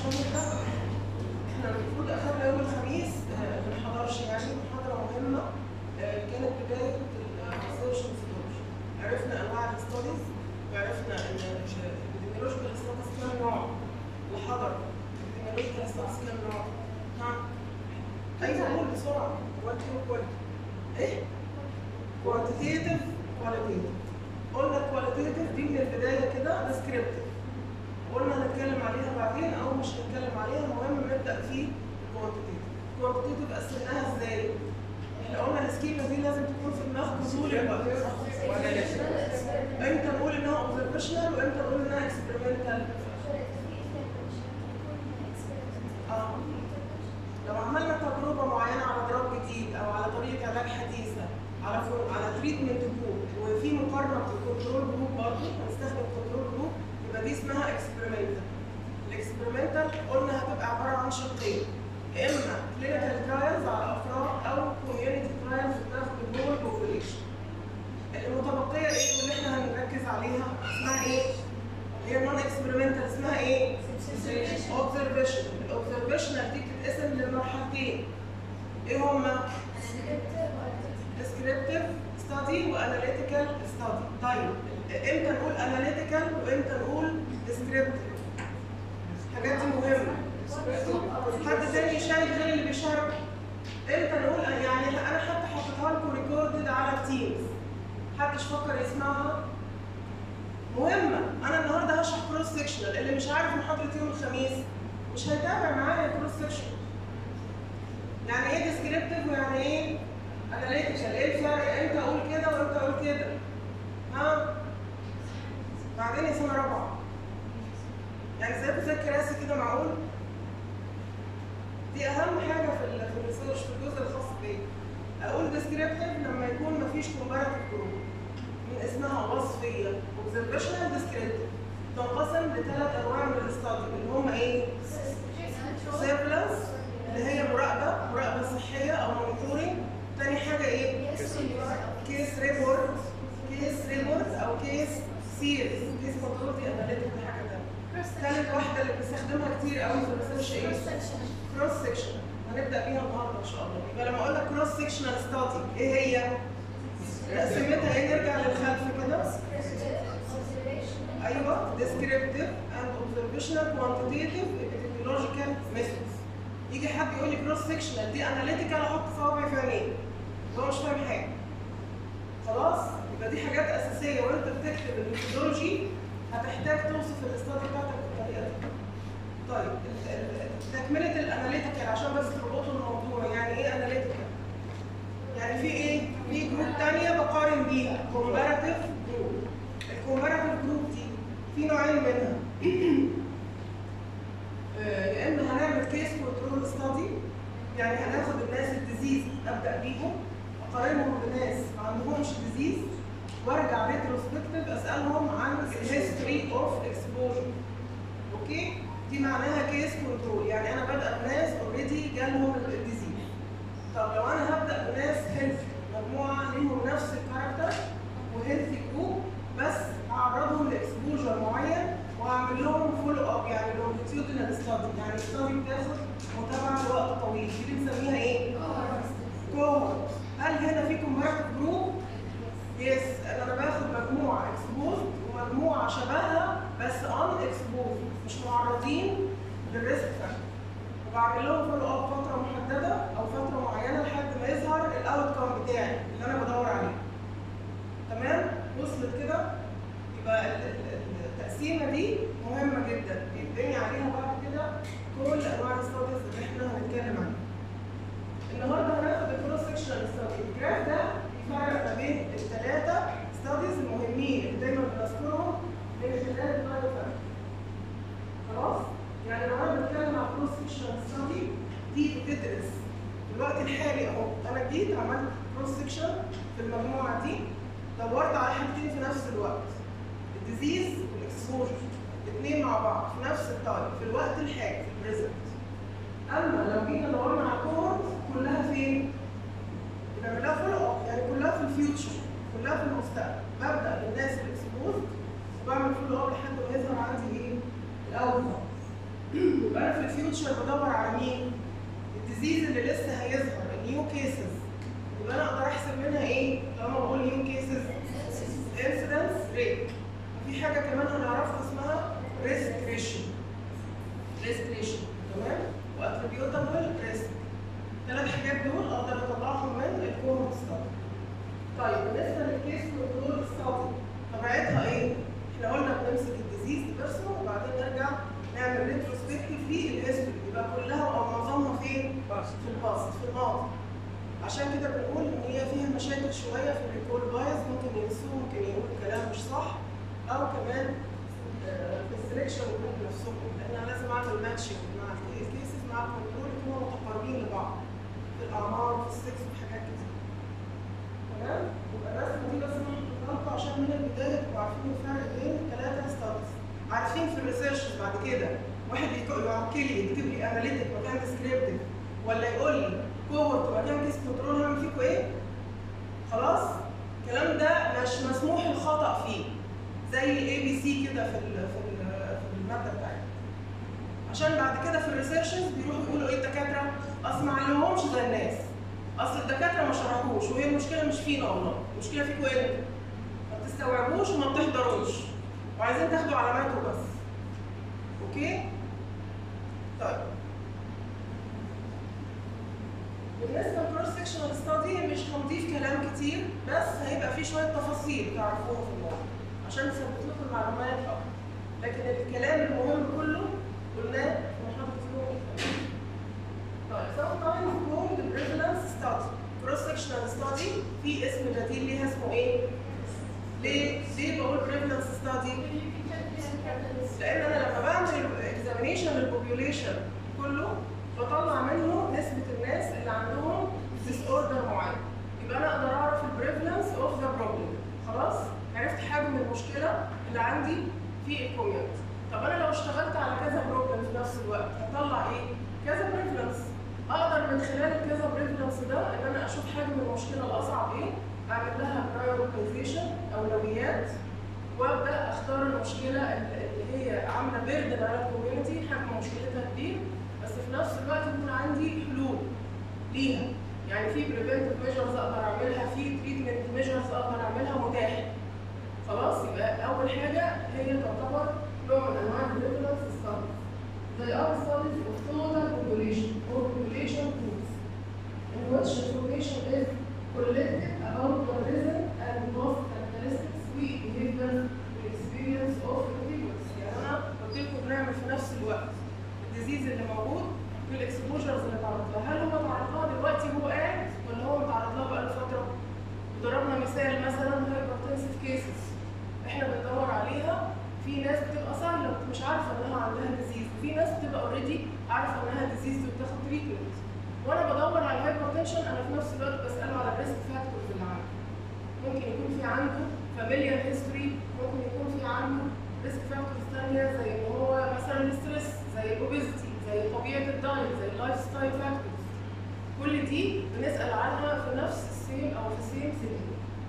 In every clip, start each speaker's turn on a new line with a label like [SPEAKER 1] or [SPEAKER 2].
[SPEAKER 1] ده احنا المفروض اخدنا يوم الخميس آه، ما نحضرش يعني محاضره مهمه آه، كانت بدايه الريسيرش ميثودولوجي عرفنا انواع الاستاديز وعرفنا ان الابيديميولوجيكال ستاتس كام نوع اللي حضر الابيديميولوجيكال ستاتس كام نوع ها ايوه قول بسرعه وات يو كواليتي ايه كوانتيتيف كواليتيف قلنا كواليتيف دي من البدايه كده ديسكريبتيف قلنا هنتكلم عليها بعدين او مش هنتكلم عليها المهم نبدا في الكوانتيتيف الكوانتيتيف قسمناها ازاي احنا قلنا السكيما دي لازم تكون في دماغكم طول الوقت ولا لازم امتى نقول انها اوبزرفيشنال وامتى نقول انها اكسبيرمنتال اه لو عملنا تجربه معينه على دراج جديد او على طريقه علاج حديثه على فو- على تريتمنت جروب وفي مقارنه بالكنترول جروب برضه هنستخدم كنترول جروب يبقى دي اسمها اكسبيرمنتال الاكسبيرمنتال قلنا هتبقى عباره عن شقين يا اما كلينيكال ترايلز على افراد او كوميونتي ترايلز بتاخد الهول بوبوليشن المتبقيه ايه واللي احنا هنركز عليها اسمها ايه؟ اللي هي نون اكسبيرمنتال اسمها ايه؟ اوبزرفيشن الاوبزرفيشنال دي بتتقسم لمرحلتين ايه هما؟ descriptive study واناليتيكال study طيب امتى نقول اناليتيكال وامتى نقول descriptive الحاجات دي مهمه حد تاني يشارك غير اللي بيشارك امتى نقول يعني انا حتى حطيتها لكم ريكوردد على التيمز محدش فكر يسمعها مهمه انا النهارده هشرح كروس سيكشنال اللي مش عارف محاضره يوم الخميس مش هيتابع معايا كروس سيكشنال يعني ايه ديسكريبتيف ويعني ايه اناليتيكال ايه الفرق امتى اقول كده وامتى اقول كده ها بعدين يا سنه رابعه يعني زي زي الكراسي كده معقول دي اهم حاجه في ال في الريسيرش في الجزء الخاص بيه اقول ديسكريبتيف لما يكون مفيش كومباراتيف جروب من اسمها وصفيه اوبزرفيشنال ديسكريبتيف تنقسم لثلاث انواع من الاستادي اللي هم ايه؟ سيرفلنس اللي هي مراقبه مراقبه صحيه او مونيتورنج تاني حاجه ايه؟ كيس ريبورت كيس ريبورت او كيس سيريز كيس كنترول دي اناليتيك دي حاجه تانيه ثالث واحده اللي بنستخدمها كتير قوي في الريسيرش ايه؟ كروس سيكشن هنبدا بيها النهارده ان شاء الله يبقى لما اقول لك كروس سيكشنال ستادي ايه هي؟ تقسيمتها ايه نرجع للخلف كده ايوه descriptive and observational quantitative epidemiological methods يجي حد يقول لي كروس سيكشنال دي اناليتيكال احط صوابعي في عينيه هو مش فاهم حاجه خلاص يبقى دي حاجات اساسيه وانت بتكتب الميثودولوجي هتحتاج توصف الاستادي بتاعتك بالطريقه دي طيب ال- ال- تكمله الاناليتيكال عشان بس تربطوا الموضوع يعني ايه اناليتيكال يعني في ايه في جروب تانية بقارن بيها كومباراتيف جروب الكومباراتيف جروب دي في نوعين منها آه، يا اما هنعمل كيس كنترول ستادي يعني هناخد الناس الديزيز ابدا بيهم اقارنهم بناس ما عندهمش ديزيز وارجع ريتروسبكتيف اسالهم عن الهيستوري اوف اكسبوجر اوكي دي معناها كيس كنترول يعني انا بادئه بناس اوريدي جالهم الديزيز طب لو انا هبدا بناس هيلثي مجموعه ليهم نفس الكاركتر وهيلثي جروب بس هعرضهم لاكسبوجر معين واعمل لهم فولو اب يعني لونجيتيودنال ستادي يعني ستادي بتاخد متابعه لوقت طويل دي بنسميها ايه؟ كوهورت هل هنا في كومباراتيف جروب؟ يس انا باخد مجموعه اكسبوز ومجموعه شبهها بس ان اكسبوز مش معرضين للريسك فاكتور وبعمل لهم فولو اب فتره محدده او فتره معينه لحد ما يظهر الاوت كام بتاعي اللي انا بدور عليه تمام وصلت كده يبقى ال- ال- ال- التقسيمه دي مهمه جدا بيتبني عليها بعد كده كل انواع الستاديز اللي احنا هنتكلم عنها النهارده هناخد الكروس سكشنال ستادي الجراف ده بيفرق ما بين الثلاثه ستاديز المهمين اللي دايما بنذكرهم من خلال البايو خلاص يعني لو انا بتكلم عن كروس سكشنال ستادي دي بتدرس في الوقت الحالي اهو انا جيت عملت كروس سكشن في المجموعه دي دورت على حاجتين في نفس الوقت الديزيز والاكسبوجر الاثنين مع بعض في نفس التايم في الوقت الحالي في البريزنت اما لو جينا دورنا على كوهورت كلها فين؟ يبقى كلها فولو اب يعني كلها في الفيوتشر كلها في المستقبل ببدا بالناس الاكسبوز وبعمل فولو اب لحد ما يظهر عندي ايه؟ الاوت يبقى انا في الفيوتشر بدور على مين؟ الديزيز اللي لسه هيظهر النيو كيسز يبقى انا اقدر احسب منها ايه؟ طالما بقول نيو كيسز انسيدنس ريت وفي حاجه كمان هنعرفها اسمها ريسك ريشيو ريسك ريشيو تمام؟ واتريبيوتابل ريسك الثلاث حاجات دول اقدر اطلعهم من الكوهورت ستادي طيب بالنسبه للكيس كنترول ستادي طبيعتها ايه؟ احنا قلنا بنمسك الديزيز بيرسون وبعدين نرجع نعمل ريتروسبكتيف للهيستوري يبقى كلها او معظمها فين؟ في الباست في الماضي عشان كده بنقول ان هي فيها مشاكل شويه في الريكول بايس ممكن ينسوه ممكن يقول كلام مش صح او كمان آه، في السلكشن جروب نفسهم لان انا لازم اعمل ماتشنج مع الكيسز مع الكنترول يكونوا متقاربين لبعض في الاعمار وفي السكس وحاجات كتير تمام يبقى الرسمه دي بس نحطها عشان من البدايه تبقوا عارفين الفرق بين الثلاثه ستاديز عارفين في الريسيرش بعد كده واحد يك- يعكل لي يكتب لي اناليتيك مكان ديسكريبتيف ولا يقول لي كوهورت مكان كيس كنترول هعمل فيكوا ايه؟ خلاص؟ الكلام ده مش مسموح الخطا فيه زي الاي بي سي كده في ال في ال في الماده بتاعتنا عشان بعد كده في الريسيرشز بيروحوا يقولوا ايه الدكاتره اصل ما علمهمش زي الناس اصل الدكاتره ما شرحوش وهي المشكله مش فينا والله المشكله فيكوا انتوا ما بتستوعبوش وما بتحضروش وعايزين تاخدوا علاماته بس اوكي طيب بالنسبه للكروس سكشنال ستادي مش هنضيف كلام كتير بس هيبقى فيه شويه تفاصيل تعرفوها في الموضوع عشان نثبت لكم المعلومات اكتر لكن الكلام المهم كله قلناه في محاضره يوم طيب sometimes called prevalence study cross sectional study في اسم بديل ليها اسمه ايه؟ ليه؟ ليه بقول prevalence study؟ لان انا لما بعمل اكزامينيشن للبوبيوليشن كله بطلع منه نسبه الناس اللي عندهم ديس اوردر معين يبقى انا اقدر اعرف البريفلنس اوف ذا بروبلم خلاص عرفت حجم المشكله اللي عندي في الكوميونتي طب انا لو اشتغلت على كذا بروبلم في نفس الوقت هطلع ايه كذا بريفلنس اقدر من خلال الكذا بريفلنس ده ان انا اشوف حجم المشكله الاصعب ايه اعمل لها برايورتيزيشن اولويات وابدا اختار المشكله اللي هي عامله بيردن على الكوميونتي حجم مشكلتها كبير بس في نفس الوقت يكون عندي حلول ليها يعني في بريفنتيف ميجرز اقدر اعملها في تريتمنت ميجرز اقدر اعملها متاحه خلاص يبقى اول حاجه هي تعتبر نوع من انواع البريفلنس ستاديز They are studies of total population or population groups in which information is collected about the present and past characteristics behavior experience of individuals يعني انا قلت لكم بنعمل في نفس الوقت الديزيز اللي موجود والاكسبوجرز اللي تعرض لها هل هو تعرض لها دلوقتي وهو قاعد ولا هو متعرض لها بقاله فتره؟ ضربنا مثال مثلا هايبرتنسيف كيسز احنا بندور عليها في ناس بتبقى سهله مش عارفه انها عندها ديزيز وفي ناس بتبقى اوريدي عارفه انها ديزيز وبتاخد تريتمنت وانا بدور على الهايبرتنشن انا في نفس الوقت بساله على الريسك فاكتورز اللي عنده ممكن يكون في عنده فاميليار هيستوري ممكن يكون في عنده ريسك فاكتورز ثانيه زي ان هو مثلا الستريس زي الاوبيزيتي زي طبيعه الدايت زي اللايف ستايل فاكتورز كل دي بنسال عنها في نفس السيم او في السيم سيتنج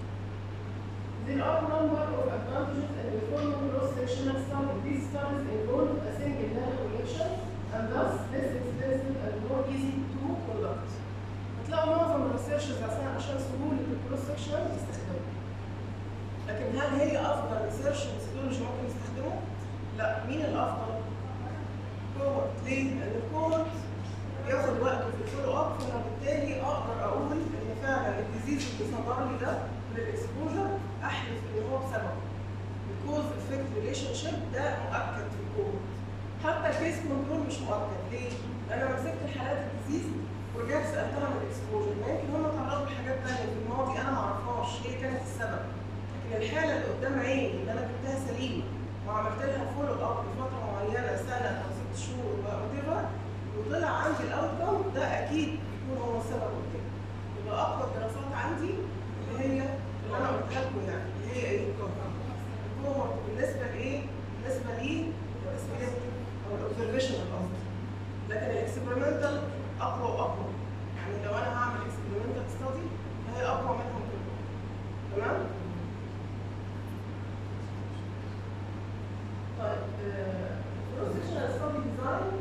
[SPEAKER 1] There are number of advantages in performing cross-sectional studies. These studies involve a single data collection and thus less expensive and more easy to conduct. هتلاقوا معظم الريسيرشز عشان عشان سهولة الكروس سكشن بيستخدموا. لكن هل هي أفضل ريسيرش ميثودولوجي ممكن يستخدمه؟ لا، مين الأفضل؟ كوهورت، ليه؟ لأن الكوهورت بياخد وقته في الفولو اب فبالتالي أقدر أقول إن فعلا الديزيز اللي صدر لي ده من الاكسبوجر أحلف إن هو بسببه. الكوز افكت ريليشن شيب ده مؤكد في الكوهورت. حتى الكيس كنترول مش مؤكد، ليه؟ لأن أنا مسكت الحالات الديزيز ورجعت سالتها من الاكسبوجر ما يمكن هم تعرضوا لحاجات ثانيه في الماضي انا ما اعرفهاش هي كانت السبب لكن الحاله اللي قدام عيني اللي انا جبتها سليمه وعملت لها فولو اب لفتره معينه سنه او ست شهور وات وطلع عندي الاوتكم ده اكيد يكون هو السبب قدام يبقى اقوى الدراسات عندي اللي هي اللي انا قلتها لكم يعني اللي هي ايه الكوهورت بالنسبه لايه؟ بالنسبه لي او الاوبزرفيشنال قصدي لكن الاكسبيرمنتال اقوى واقوى يعني لو انا هعمل اكسبيرمنتال ستادي فهي اقوى منهم كلهم تمام طيب كروس سكشنال ستادي ديزاين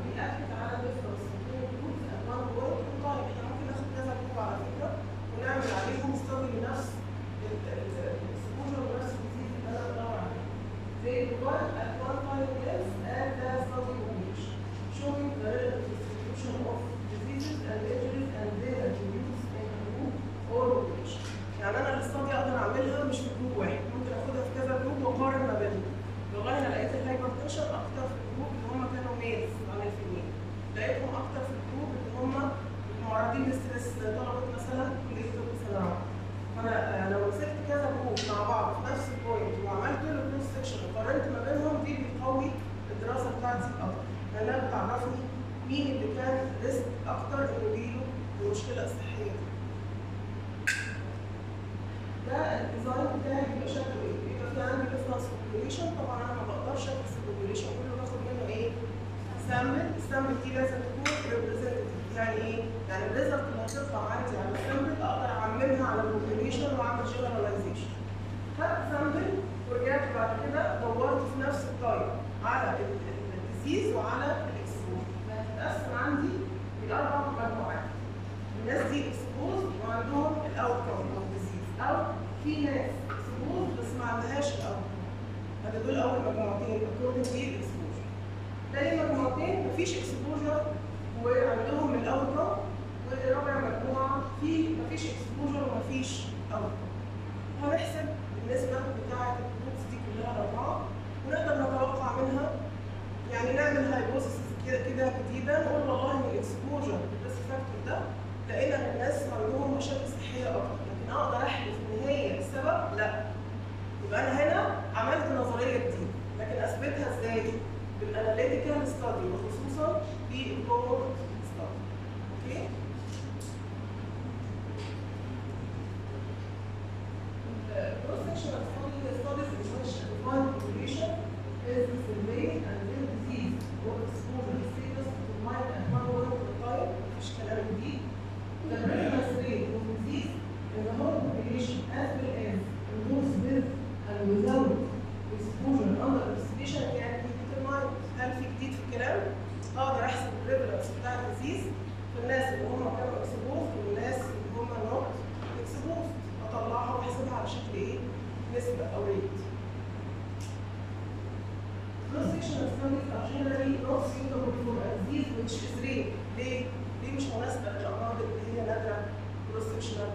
[SPEAKER 1] مين اللي كان ريسك اكتر انه يجيله المشكله الصحيه دي ده الديزاين بتاعي بيبقى شكله ايه؟ بيبقى في عندي ريفرنس بوبيوليشن طبعا انا ما بقدرش ادرس البوبيوليشن كله باخد منه ايه؟ سامبل السامبل دي لازم تكون ريبريزنتيف يعني ايه؟ يعني الريزلت اللي هتطلع عندي على السامبل اقدر اعممها على البوبيوليشن واعمل جنراليزيشن خدت سامبل ورجعت بعد كده دورت في نفس التايم على الديزيز وعلى الاكسبوز هتتقسم عندي لاربع مجموعات الناس دي اكسبوز وعندهم الاوتكم او الديزيز او في ناس اكسبوز بس ما عندهاش الاوتكم هذا دول اول مجموعتين اكوردنج للاكسبوجر تاني مجموعتين مفيش اكسبوجر وعندهم الاوتكم ورابع مجموعه في مفيش اكسبوجر ومفيش اوتكم هنحسب النسبه بتاعه الجروبس دي كلها الاربعه ونقدر نتوقع منها يعني نعمل هايبوثيسيس كده كده جديده نقول والله ان الاكسبوجر للريسك فاكتور ده لقينا ان الناس عندهم مشاكل صحيه اكتر لكن اقدر احلف ان هي السبب لا يبقى انا هنا عملت نظريه جديده لكن اثبتها ازاي؟ بالاناليتيكال ستادي وخصوصا في الكوهورت ستادي اوكي؟ cross sectional study studies in which defined population is surveyed and their disease or exposure status determined at one point of time مفيش كلام جديد the prevalence rate of disease in the whole population as well as in those with and without exposure under observation can be determined هل في جديد في الكلام؟ اقدر احسب البريفلنس بتاع الديزيز في الناس اللي هم كانوا اكسبوز والناس اللي هم نوت اكسبوز اطلعها واحسبها على شكل ايه؟ نسبة او ريت. Cross-sectional studies are generally not suitable for a disease which is rare. ليه؟ ليه مش مناسبة للأمراض اللي هي نادرة cross-sectional؟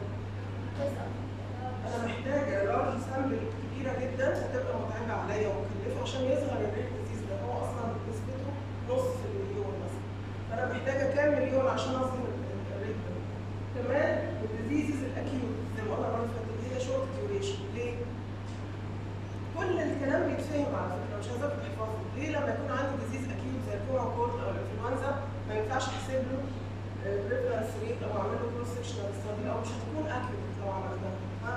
[SPEAKER 1] أنا محتاجة لارج سامبل كبيرة جدا هتبقى متعبة عليا ومكلفة عشان يظهر الريت ديزيز ده هو أصلا نسبته نص في المليون مثلا. فأنا محتاجة كام مليون عشان أظهر الريت ده. كمان الديزيزز الأكيوت زي ما قلنا المرة اللي فاتت اللي هي شورت ديوريشن ليه؟ كل الكلام بيتفهم على فكره مش عايزاك تحفظه ليه لما يكون عندي ديزيز اكيوت زي الكوما كورد او الانفلونزا ما ينفعش احسب له بريفرنس ريت او اعمل له كروس سكشنال ستادي او مش هتكون اكيوت لو عملتها ها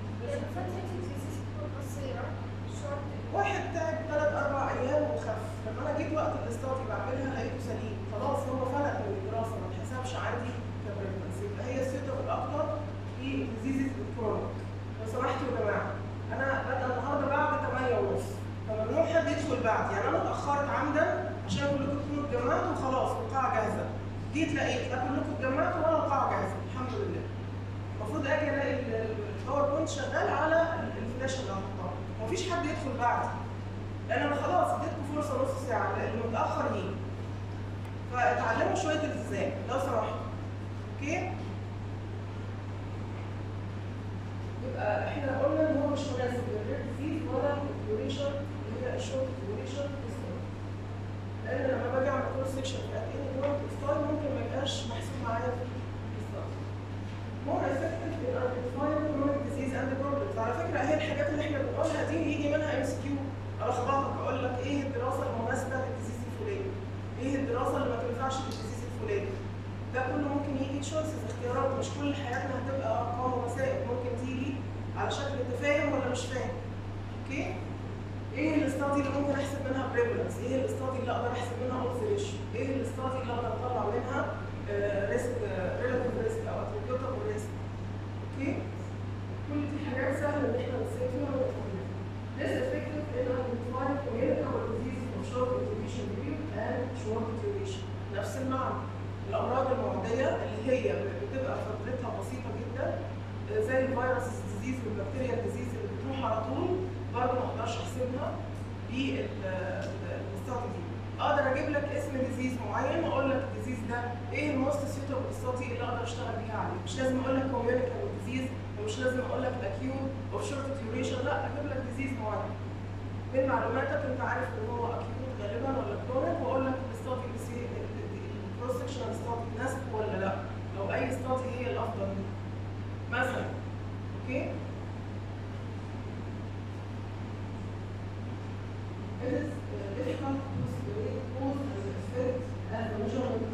[SPEAKER 1] واحد تعب ثلاث اربع ايام وخف لما انا جيت وقت الاستادي بعملها لقيته سليم خلاص هو فلت من الدراسه ما اتحسبش عندي كبريفرنس يبقى هي سيتابل اكتر في ديزيزز الكرونيك لو سمحتوا يا جماعه انا بادئه النهارده بعد 8 ونص فممنوع حد يدخل بعد يعني انا اتاخرت عمدا عشان كلكم تكونوا اتجمعتوا وخلاص القاعه جاهزه جيت لقيت لا كلكم اتجمعتوا ولا القاعه جاهزه الحمد لله المفروض اجي الاقي الباوربوينت شغال على الفلاش اللي هحطها ومفيش حد يدخل بعدي لان انا خلاص اديتكم فرصه نص ساعه لان متاخر يجي فاتعلموا شويه التزام لو سمحتوا اوكي يبقى احنا قلنا ان هو مش مناسب للريد ديزيز ولا الديوريشن اللي هي الشورت ديوريشن لان لما باجي اعمل كورس سيكشن في ات اني بوينت ستايل ممكن ما يبقاش محسوب معايا في الستايل. more effective in identifying chronic disease and problems على فكره هي الحاجات اللي احنا بنقولها دي يجي منها ام اس كيو الخبطك اقول لك ايه الدراسه المناسبه للديزيز الفلاني؟ ايه الدراسه اللي ما تنفعش للديزيز الفلاني؟ ده كله ممكن يجي تشويسز اختيارات مش كل حياتنا هتبقى ارقام ومسائل ممكن تيجي على شكل انت فاهم ولا مش فاهم اوكي ايه الاستادي اللي ممكن احسب منها بريفلنس ايه الاستادي اللي اقدر احسب منها اودز ريشيو ايه الاستادي اللي اقدر اطلع منها ريسك ريلاتيف ريسك او اتريبيوتابل ريسك اوكي كل دي حاجات سهله ان احنا نسيب فيها ونفهمها This effective in identifying communicable diseases of short incubation period and short duration نفس المعنى الامراض المعديه اللي هي بتبقى فترتها بسيطه جدا زي الفيروس ديزيز والبكتيريا ديزيز اللي بتروح على طول برضه ما اقدرش احسبها بالستادي دي اقدر اجيب لك اسم ديزيز معين واقول لك الديزيز ده ايه الموست سيوتابل ستادي اللي اقدر اشتغل بيها عليه مش لازم اقول لك كوميونيكال ديزيز ومش لازم اقول لك اكيوت اوف شورت ديوريشن لا اجيب لك ديزيز معين من معلوماتك انت عارف ان هو اكيوت غالبا ولا كرونيك واقول لك الستادي الكروس سكشنال ستادي تناسبه ولا لا لو اي ستادي هي الافضل مثلا اوكي It is uh, difficult to estimate cause and effect as the measurement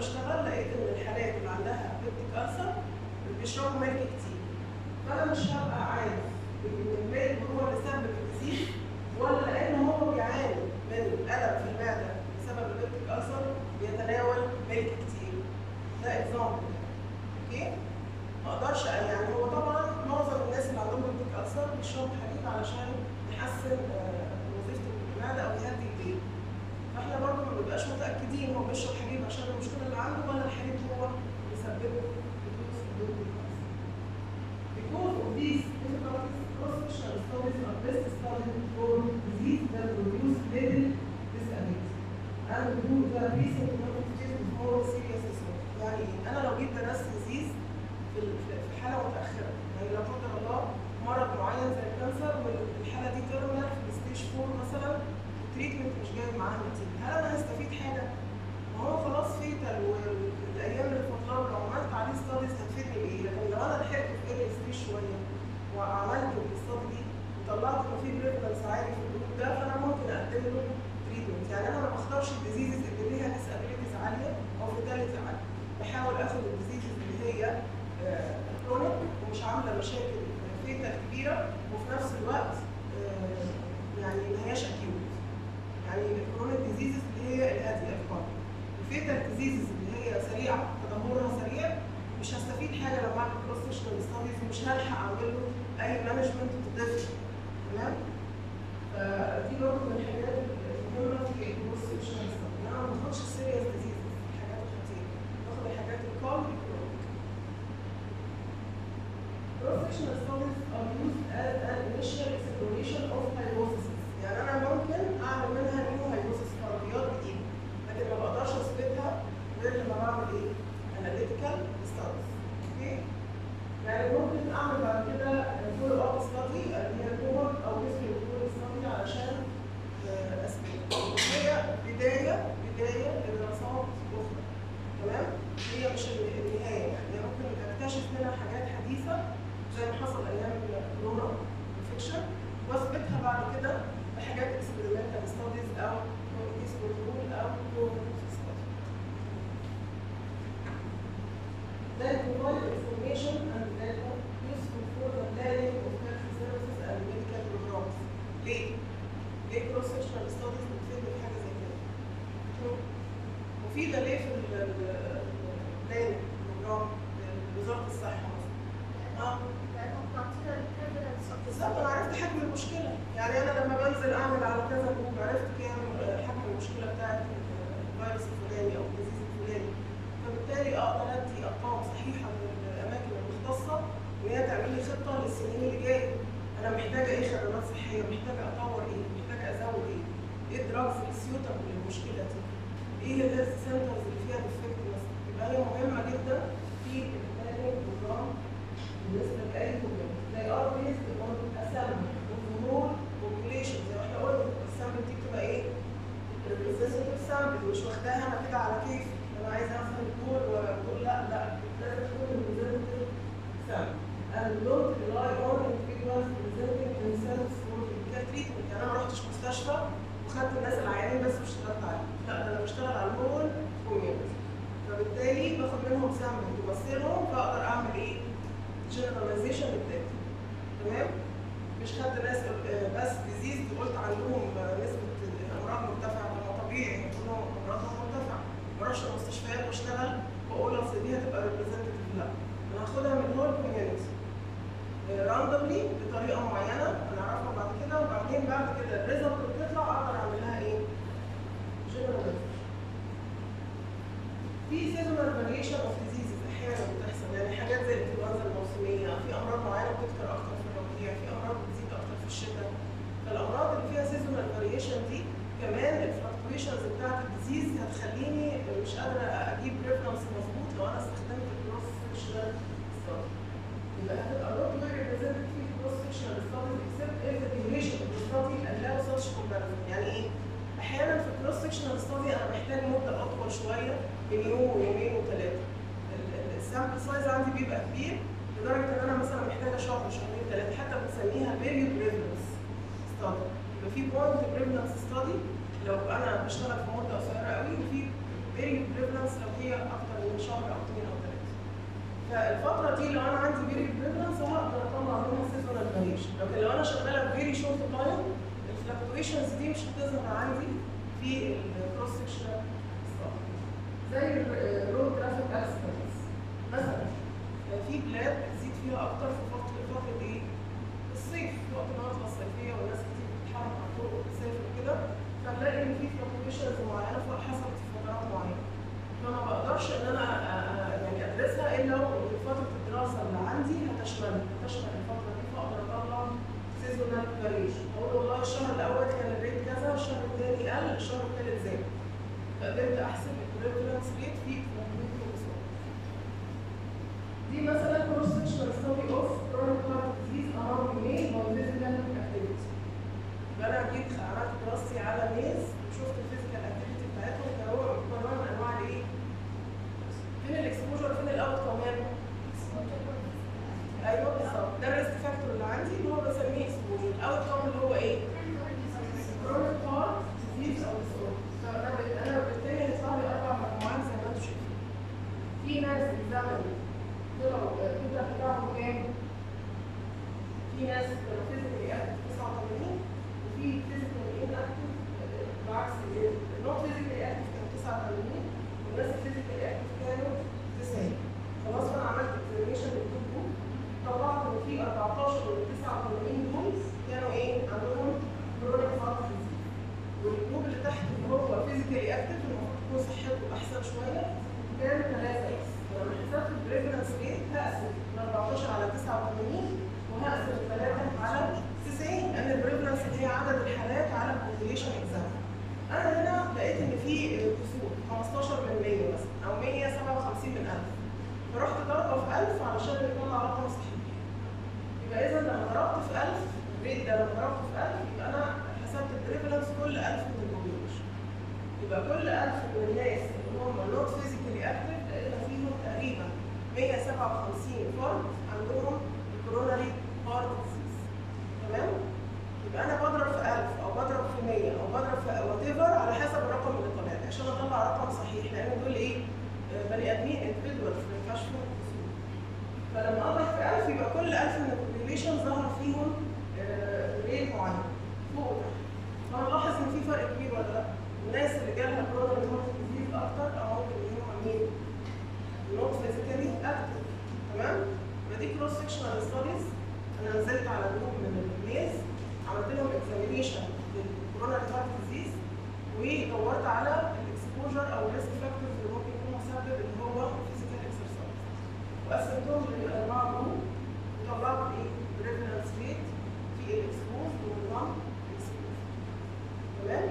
[SPEAKER 1] بشتغل لقيت ان الحالات اللي عندها بيبتيك ألسر بيشربوا ملك كتير فانا مش هبقى عارف ان الملك هو اللي سبب الديزيز ولا لان هو بيعاني من الم في المعده بسبب البيبتيك ألسر بيتناول ملك كتير ده اكزامبل اوكي ما اقدرش يعني هو طبعا معظم الناس اللي عندهم بيبتيك ألسر بيشربوا حليب علشان يحسن آه، وظيفه المعده او يهدي البيت فاحنا برضه ما بنبقاش متاكدين هو بيشرب حليب عشان المشكله اللي عنده ولا الحليب هو اللي سببه reduce the building cost. Because of these difficulties, cross-sectional studies are best studied for disease that produce little disability and do the pre-symptomatic stage with more serious disorder. يعني انا لو جيت درست disease في ال- في في حاله متاخره يعني لا قدر الله مرض معين زي الكانسر والحاله دي ترمينال في الستيج 4 مثلا التريتمنت مش جايب معاها نتيجه هل انا هستفيد حاجه؟ ما هو خلاص فيتال والايام اللي فاضله لو عملت عليه ستاديز هتفيدني بايه؟ لكن لو انا لحقت في ايرلي ستيج شويه وعملت الاستادي دي وطلعت انه في بريفلنس عالي في الجروب ده فانا ممكن اقدم له تريتمنت يعني انا ما بختارش الديزيزز اللي ليها ديسابيلتيز عاليه او فيتاليتي عاليه بحاول اخد الديزيزز اللي هي كرونيك ومش عامله مشاكل فيتال كبيره وفي نفس الوقت آه، يعني ما هياش اكيوت يعني الكرونيك ديزيزز اللي هي الهاديه الكرونيك الفيتال ديزيزز اللي هي سريعه تدهورها سريع مش هستفيد حاجه لما اعمل كروس سيكشنال ستاديز ومش هلحق اعمل له اي مانجمنت للطفل تمام فدي برضه من الحاجات المهمه في الكروس سيكشنال ستاديز انا ما باخدش السيريس ديزيزز الحاجات الخطيره باخد الحاجات الكالم الكرونيك Cross-sectional studies are used as an initial exploration of hypothesis. يعني أنا ممكن أعمل منها نيو hypothesis فرضيات جديدة، لكن ما بقدرش أثبتها غير لما بعمل إيه؟ analytical studies. أوكي؟ يعني ممكن أعمل بعد كده follow up study اللي هي cohort أو history control study علشان آه، أثبت. هي بداية بداية لدراسات أخرى. تمام؟ هي مش النهاية يعني هي ممكن أكتشف منها حاجات حديثة زي ما حصل ايام الكورونا انفكشن واثبتها بعد كده بحاجات اكسبيرمنتال ستاديز او كيس كنترول او كوهورت ستادي. Then provide information and data useful for the planning of health services and medical programs. ليه؟ ليه cross sectional studies بتفيدني في حاجه زي كده؟ مفيده ليه في البلان بروجرام وزاره الصحه مثلا؟ اه بالظبط انا عرفت حجم المشكله يعني انا لما بنزل اعمل على كذا جروب عرفت كام حجم المشكله بتاعت الفيروس الفلاني او الديزيز الفلاني فبالتالي اقدر ادي ارقام صحيحه من الاماكن المختصه وهي تعمل لي خطه للسنين اللي جايه انا محتاجه ايه خدمات صحيه محتاجه اطور ايه محتاجه ازود ايه ايه الدراجز السيوتابل للمشكله دي ايه الهيلث سنترز اللي فيها ديفكت مثلا يبقى هي مهمه جدا في البلاننج بروجرام بالنسبه لاي بروجرام they are based on assembly of the whole population زي ما احنا قلنا السامبل دي بتبقى ايه؟ representative sample مش واخداها انا كده على كيفي انا عايزه افهم الدول واقول لا لا لازم تكون representative sample and don't rely on individuals presenting themselves for medical treatment يعني انا ما رحتش مستشفى وخدت الناس العيانين بس واشتغلت عليهم لا ده انا بشتغل على الهول كوميونتي فبالتالي باخد منهم سامبل تمثلهم فاقدر اعمل ايه؟ generalization للداتا تمام مش خدت ناس آه، بس ديزيز قلت عندهم آه، نسبه امراض مرتفعه طب ما طبيعي كلهم امراضهم مرتفعه ما اروحش المستشفيات واشتغل واقول اصل دي هتبقى ريبريزنتيف لا انا هاخدها من هول كوميونتي راندوملي بطريقه معينه هنعرفها بعد كده وبعدين بعد كده الريزلت اللي بتطلع اقدر اعمل لها ايه؟ generalization في seasonal variation of diseases احيانا بتحصل يعني حاجات زي الانفلونزا الموسميه في امراض معينه بتكتر اكتر في الربيع في امراض بتزيد اكتر في الشتاء فالامراض اللي فيها seasonal variation دي كمان الفلكتويشنز بتاعت الديزيز هتخليني مش قادره اجيب ريفرنس مظبوط لو انا استخدمت الكروس سيكشنال ستادي يبقى هتبقى not well represented في الكروس سيكشنال ستادي except if the duration of the study allow such comparison يعني ايه؟ احيانا في الكروس سيكشنال ستادي انا محتاج مده اطول شويه من يوم ويومين وثلاثه السامبل سايز عندي بيبقى كبير لدرجه ان انا مثلا محتاجه شهر شهرين ثلاثه حتى بنسميها بيريود بريفلنس ستادي يبقى في بوينت بريفلنس ستادي لو انا بشتغل في مده قصيره قوي وفي فيري بريفلنس لو هي اكتر من شهر او اثنين او ثلاثه فالفتره دي لو انا عندي فيري بريفلنس هقدر اطلع منها سيزونال فاريشن لكن لو انا شغاله فيري شورت تايم الفلكتويشنز دي مش هتظهر عندي في الكروس سكشنال زي الرود ترافيك اكسيدنتس مثلا في بلاد بتزيد فيها اكتر في فتره فتره ايه؟ الصيف في وقت العطله الصيفيه والناس كتير بتتحرك على الطرق وبتسافر وكده فنلاقي ان في فلكتويشنز معينه في- حصلت في فترات معينه فما بقدرش ان انا أ- أ- يعني ادرسها الا لو فتره الدراسه اللي عندي هتشمل هتشمل الفتره دي فاقدر اطلع سيزونال فاريشن اقول والله الشهر الاول كان الريت كذا الشهر الثاني قل الشهر الثالث زاد فقدرت احسب الريفرنس ريت في الكمبيوتر دي مثلا cross sectional study of chronic heart disease among male by physical activity. يبقى انا جيت عملت دراستي على ميز وشفت الفيزيكال اكتيفيتي بتاعتهم كنوع نوع من انواع الايه؟ فين الاكسبوجر فين الاوت كمان؟ ايوه بالظبط ده الريسك فاكتور اللي عندي اللي هو بسميه اكسبوجر الاوت كام اللي هو ايه؟ chronic heart disease او disorder. فانا بت- انا بالتالي هيطلع لي اربع مجموعات زي ما انتم شايفين. في ناس بتعمل طلعوا الكتله بتاعهم كام؟ في ناس كانوا فيزيكالي اكتف 89 وفي فيزيكالي ان اكتف بالعكس النوت فيزيكالي اكتف كانوا 89 والناس الفيزيكالي اكتف كانوا 90 خلاص فانا عملت اكزامينشن للجروب جروب طلعت ان في 14 من 89 دول كانوا ايه؟ عندهم كرونيك هارت ديزيز والجروب اللي تحت اللي هو فيزيكالي اكتف المفروض تكون صحته احسن شويه كان 3 بس لما حسبت البريفرنس ريت هقسم من 14 على 89 وهقسم 3 على 90 لان البريفرنس اللي هي عدد الحالات على البوبوليشن اكزام انا هنا لقيت ان في كسور 15 من 100 مثلا او 157 من 1000 فرحت ضربه في 1000 علشان يطلع رقم صحيح يبقى اذا لما ضربت في 1000 الريت ده لما ضربت في 1000 يبقى انا حسبت البريفرنس كل 1000 من البوبوليشن يبقى كل 1000 من الناس اللي هم نوت فيزيكالي اكتف لقينا فيهم تقريبا 157 فرد عندهم الكوروناري هارت ديزيز تمام؟ يبقى انا بضرب في 1000 او بضرب في 100 او بضرب في وات ايفر على حسب الرقم اللي طالع لي عشان اطلع رقم صحيح لان دول ايه؟ آه، بني ادمين individuals ما ينفعش فيهم كسور فلما اضرب في 1000 يبقى كل 1000 من البوبيليشن ظهر فيهم ريت معين فوق وتحت فهنلاحظ ان في فرق كبير ولا لا؟ الناس اللي جالها كورونا هارت ديزيز اكتر او ممكن يكونوا عاملين نوت فيزيكالي اكتف تمام؟ فدي كروس سكشنال ستاديز انا نزلت على جروب من الناس عملت لهم اكزامينيشن للكورونا هارت ديزيز ودورت على الاكسبوجر او الريسك فاكتورز اللي ممكن يكون مسبب اللي هو فيزيكال اكسرسايز وقسمتهم لاربعه جروب وطلعت ايه؟ بريفرنس ريت في الاكسبوز والنون اكسبوز تمام؟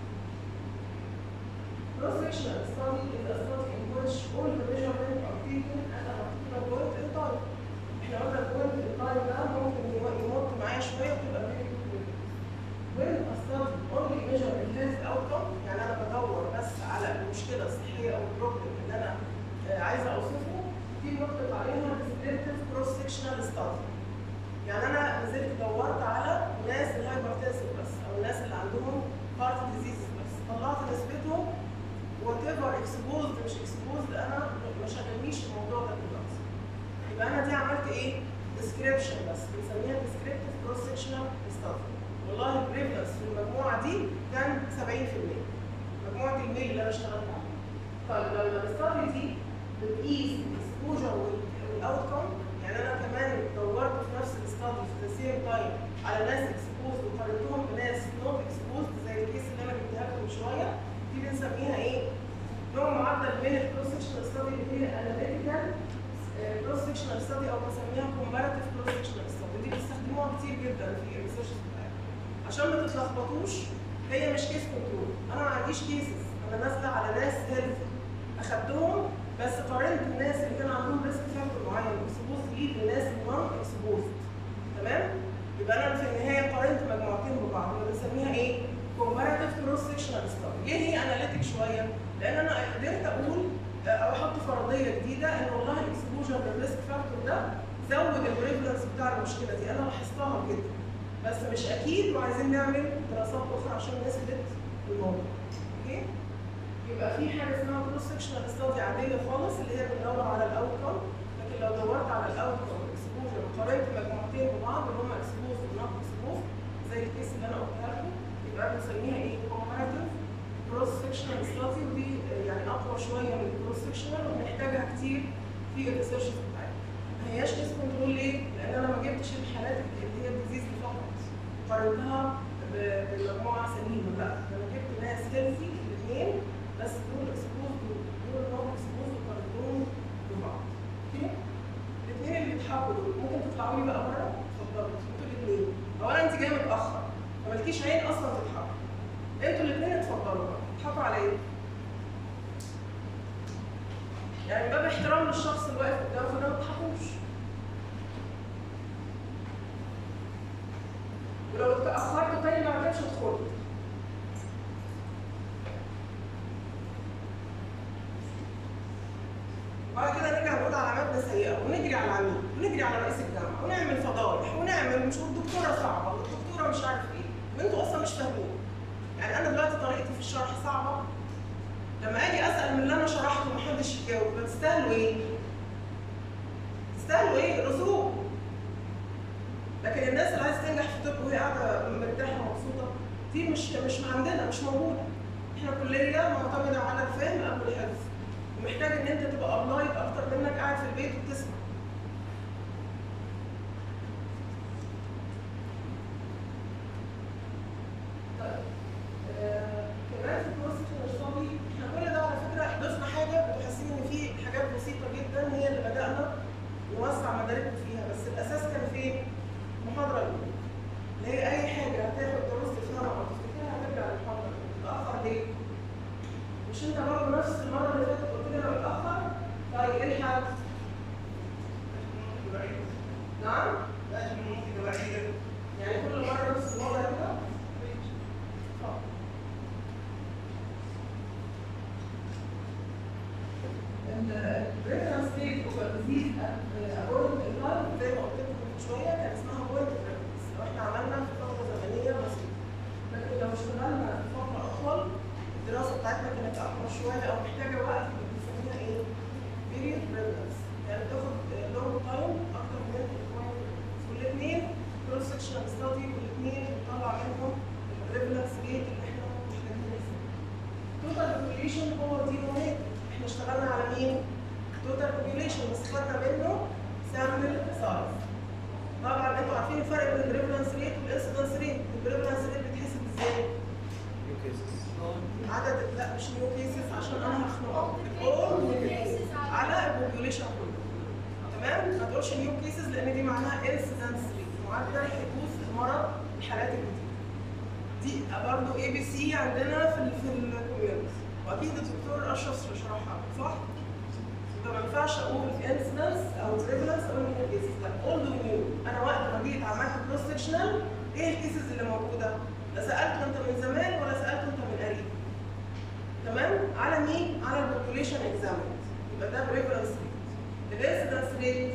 [SPEAKER 1] Cross-sectional study is a study in which all the measurements are taken at a particular point in time. احنا قلنا البوينت in time ده ممكن يم- يمط معايا شويه وتبقى very quick. When a study only measure the health outcome يعني انا بدور بس على المشكله الصحيه او البروبلم اللي انا آه، عايزه اوصفه دي بنطلق عليها descriptive cross-sectional study. يعني انا نزلت دورت على ناس الهايبرتنسيف بس او الناس اللي عندهم هارت ديزيز بس طلعت نسبتهم وات ايفر اكسبوزد مش اكسبوزد انا ما شغلنيش الموضوع ده دلوقتي يبقى انا دي عملت ايه؟ ديسكريبشن بس بنسميها ديسكريبتيف كروس سكشنال ستادي والله البريفلنس في المجموعه دي كان 70% مجموعه الميل اللي انا اشتغلت عليها طيب لما الستادي دي بتقيس الاكسبوجر والاوت كوم يعني انا كمان دورت في نفس الاستادي في ذا سيم تايم على ناس اكسبوزد وقارنتهم بناس نوت اكسبوزد زي الكيس اللي انا جبتها لكم من شويه دي بنسميها ايه؟ نوع معدل من الكروس سكشنال ستادي اللي هي اناليتيكال كروس سكشنال ستادي او بسميها كومباراتيف كروس سكشنال ستادي دي بيستخدموها كتير جدا في الريسيرش بتاعتهم عشان ما تتلخبطوش هي مش كيس كنترول انا ما عنديش كيسز انا نازله على ناس هيلث اخدتهم بس قارنت الناس اللي كان عندهم ريسك فاكتور معين اكسبوز ليه بالناس النون اكسبوز تمام يبقى انا في النهايه قارنت مجموعتين ببعض اللي بنسميها ايه كومباراتيف كروس سكشنال ستادي ليه هي اناليتيك شويه لان انا قدرت اقول او احط فرضيه جديده ان والله الاكسبوجر للريسك فاكتور ده زود البريفلنس بتاع المشكله دي انا لاحظتها كده بس مش اكيد وعايزين نعمل دراسات اخرى عشان نثبت الموضوع اوكي يبقى في حاجه اسمها كروس سكشنال ستادي عاديه خالص اللي هي بندور على الاوتكم لكن لو دورت على الاوتكم اكسبوجر وقارنت مجموعتين ببعض اللي هم اكسبوز ونوت اكسبوز زي الكيس اللي انا قلتها لكم يبقى بنسميها ايه؟ كومباراتيف كروس سكشنال ستادي ودي يعني اقوى شويه من الكروس سكشنال وبنحتاجها كتير في الريسيرش بتاعتنا. ما هياش كيس كنترول ليه؟ لان انا ما جبتش الحالات اللي هي الديزيز فقط قارنتها ب- بمجموعه سليمه لا انا جبت ناس هيلثي الاثنين بس دول اكسبوز دول نوع اكسبوز وقارنتهم ببعض. اوكي؟ الاثنين اللي بيتحبوا دول ممكن تطلعوا لي بقى بره؟ اتفضلوا انتوا الاثنين. اولا انت جايه متاخر فمالكيش عين اصلا تتحرك. انتوا الاثنين اتفضلوا بقى تضحكوا على ايه؟ يعني باب احترام للشخص اللي واقف قدامكم ده ما تضحكوش. ولو اتأخرتوا تاني ما عرفتش تدخلوا. بعد كده نرجع نقول علاماتنا سيئة ونجري على العميد ونجري على رئيس الجامعة ونعمل فضايح ونعمل مش والدكتورة صعبة والدكتورة مش عارف ايه وانتوا اصلا مش فاهمين. يعني انا دلوقتي طريقتي في الشرح صعبة لما اجي اسال من اللي انا شرحته ومحدش يجاوب بتستاهلوا ايه؟ تستاهلوا ايه؟ رسوب لكن الناس اللي عايزه تنجح في طب وهي قاعده مرتاحه ومبسوطه دي مش مش عندنا مش موجوده احنا كليه معتمده على الفهم قبل الحفظ ومحتاج ان انت تبقى ابلايد اكتر منك قاعد في البيت وبتسمع طيب آه، كمان في البروسيس النشاطي احنا كل ده على فكره ضفنا حاجه بتحسين ان في حاجات بسيطه جدا هي اللي بدانا نوسع مداركنا فيها بس الاساس كان فين؟ المحاضره الاولى اللي هي اي حاجه هتاخد دروس تفهمها او تفتكرها هترجع للمحاضره متاخر ليه؟ مش انت برضه نفس المره اللي فاتت قلت لي انا متاخر؟ طيب ايه الحل؟ نعم؟ يعني كل مره نفس الوضع كده؟ اه الريفرنس ستيت اوف ديزيز اكوردنج للتايم زي ما قلت لكم من شويه كان اسمها بوينت ريفرنس لو احنا عملنا في فتره زمنيه بسيطه لكن لو اشتغلنا في فتره اطول الدراسه بتاعتنا كانت اكبر شويه او محتاجه وقت بنسميها ايه؟ بيريد ريفرنس يعني بتاخد لونج تايم اكتر من البوينت ريفرنس والاثنين كروس سكشنال ستادي والاثنين بنطلع منهم الريفرنس ريت اللي احنا محتاجين نحسبه. توتال بوبيوليشن هو دينوميتر احنا اشتغلنا على مين؟ توتال بوبيوليشن بس خدنا منه سامبل سايز طبعا انتوا عارفين الفرق بين الريفرنس ريت والانسيدنس ريت الريفرنس ريت بتحسب ازاي؟ عدد لا مش نيو كيسز عشان انا هخنقك All على البوبيوليشن كله تمام؟ ما تقولش نيو كيسز لان دي معناها انسيدنس ريت معدل حدوث المرض الحالات الجديده دي برضه اي بي سي عندنا في ال في الكوميونتي واكيد الدكتور اشرف شرحها صح؟ يبقى ما ينفعش اقول انسيدنس او بريفلنس او نيو كيسز لا اولد ونيو انا وقت ما جيت عملت كروس سكشنال ايه الكيسز اللي موجوده؟ لا سالته انت من زمان ولا سالته انت من قريب تمام؟ على مين؟ على البوبوليشن اكزامنت يبقى ده بريفلنس ريت الانسيدنس ريت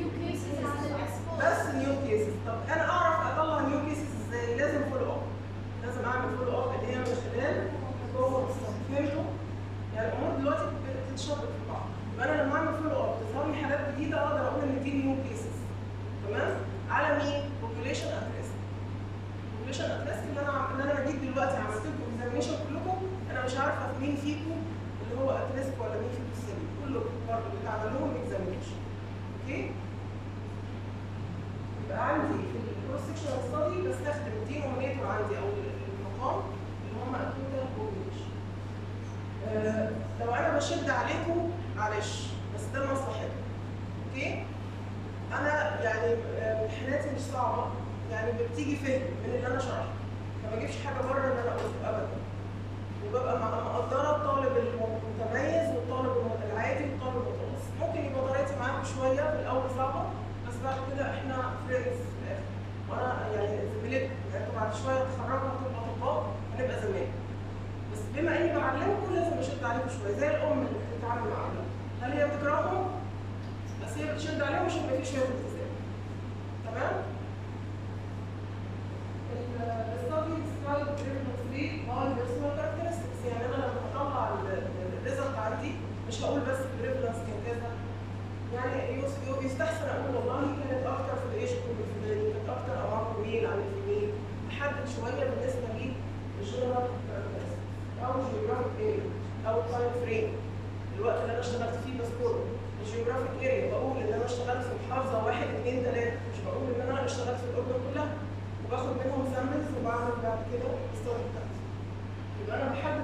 [SPEAKER 1] بس نيو كيسز طب انا اعرف اطلع نيو كيسز ازاي؟ لازم فولو اب لازم اعمل فولو اب اللي هي من خلال جوه فهمتوا؟ يعني الامور دلوقتي بتتشابك في بعض يبقى انا لما اعمل فولو اب تظهر لي حالات جديده اقدر اقول ان دي نيو كيسز تمام؟ على مين؟ بوبوليشن ات ريسك بوبوليشن ات ريسك اللي انا اللي انا جيت دلوقتي عملت لكم اكزامينشن كلكم انا مش عارفه مين فيكم اللي هو ات ريسك ولا مين فيكم السليم كلكم برضه بيتعمل لهم اكزامينشن اوكي؟ يبقى عندي في الكروس سكشن ستادي بستخدم الدينومينيتور عندي او المقام اللي هم التوتال بوبيوليشن. آه لو انا بشد عليكم معلش بس ده مصلحتكم. اوكي؟ انا يعني آه، امتحاناتي مش صعبه يعني بتيجي فهم من اللي انا شرحته. ما بجيبش حاجه بره اللي انا قلته ابدا. وببقى مع- مقدره الطالب المتميز والطالب العادي والطالب المتوسط. ممكن يبقى طريقتي معاكم شويه في الاول صعبه بس بعد كده احنا فريندز في الاخر وانا يعني زميلتكم يعني انتوا بعد شويه تتخرجوا هتبقوا اطباء هنبقى زمايل بس بما اني بعلمكم لازم اشد عليكم شويه زي الام اللي بتتعامل مع اولادها هل هي بتكرههم؟ بس هي بتشد عليهم عشان ما فيش شويه التزام تمام؟ الستادي ديسكرايب ديفرنس ريت باي بيرسونال كاركترستكس يعني انا لما اطلع ال-